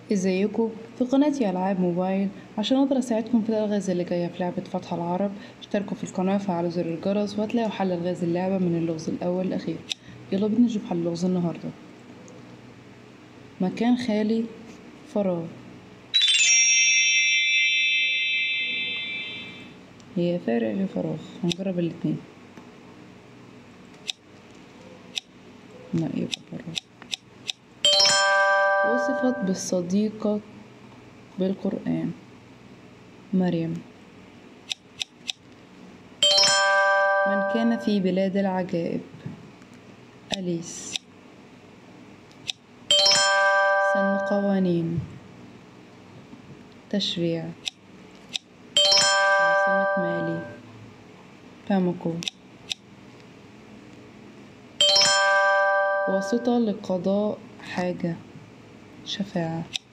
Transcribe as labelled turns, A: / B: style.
A: ازيكم في قناتي العاب موبايل عشان اقدر اساعدكم في الالغاز اللي جايه في لعبه فتح العرب اشتركوا في القناه وفعلوا زر الجرس وهتلاقوا حل الغاز اللعبه من اللغز الاول للاخير يلا بينا نشوف حل اللغز النهارده مكان خالي فراغ هي فارق يا فراغ هنجرب الاتنين لا يبقى فراغ وصفت بالصديقة بالقرآن مريم من كان في بلاد العجائب أليس سن قوانين تشريع عاصمة مالي باماكو واسطة لقضاء حاجة شفاعة